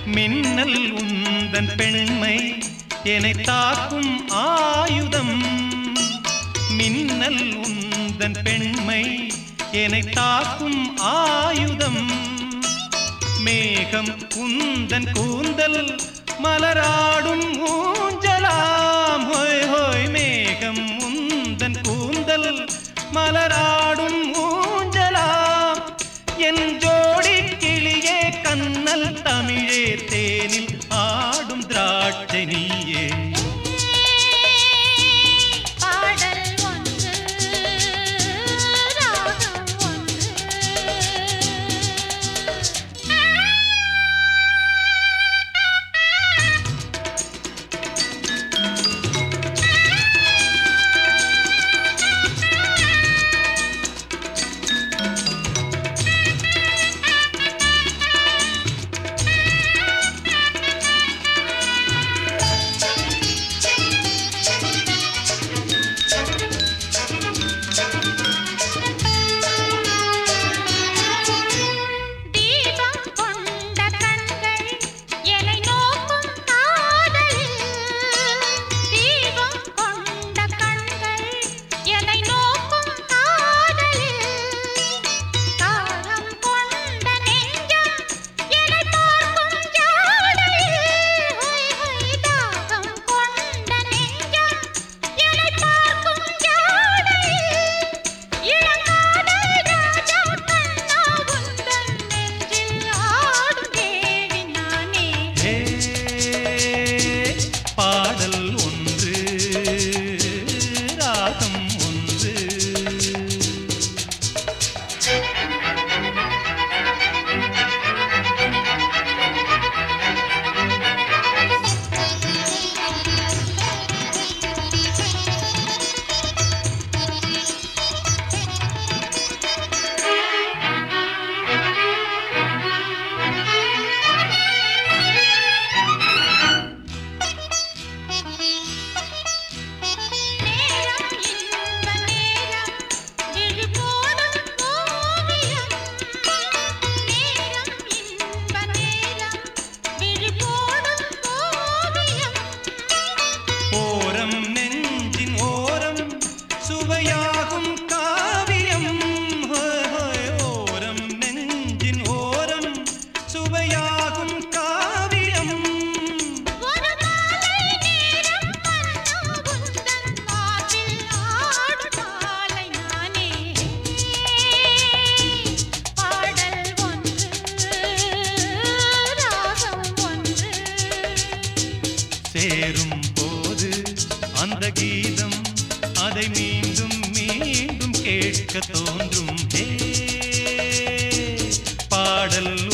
மின்னல் உந்தன் பெண்மை என்னை தாக்கும் ஆயுதம் மின்னல் உந்தன் பெண்மை என்னை தாக்கும் ஆயுதம் மேகம் உந்தன் கூந்தல் மலராடும் ஊஞ்சலாம் ஹோய் ஹோய் மேகம் உந்தன் கூந்தல் மலராடும் ஊஞ்சலாம் என் ஜோடி கிளியே கண்ணல் தமிழே தேனில் ஆடும் திராட்சை நீயே பாடல் ஒன்று ராகம் ஒன்று தீபம் கொண்ட கண்கள் என்னை நோக்கும் காதலில் தீபம் கொண்ட கண்கள் என்னை நோக்கும் காதலில் தாகம் கொண்ட நெஞ்சம் என்னை பார்க்கும் ஜாடையில் ஹொய் ஹொய் தாகம் கொண்ட நெஞ்சம் என்னை பார்க்கும் ஜாடையில் இளங்காதல் ராஜா கண்ணா உந்தன் நெஞ்சில் ஆடும் தேவி நானே ஏ, பாடல் ஒன்று ராகம் ஒன்று நேரம் இன்ப நேரம் விழி போடும் ஓவியம் நேரம் இன்ப நேரம் விழி போடும் ஓவியம் ஓரம் நெஞ்சின் ஓரம் சுவையாகும் காவியம் ஹோய் ஹோய் ஓரம் நெஞ்சின் ஓரம் சுவையாகும் காவியம் ஒரு மாலை நேரம் மன்னா உந்தன் மார்பில் ஆடும் மாலை நானே பாடல் ஒன்று ராகம் ஒன்று சேரும் போது அந்த கீதம் அதை மீண்டும் மீண்டும் கேட்க தோன்றும் ஹே, பாடல்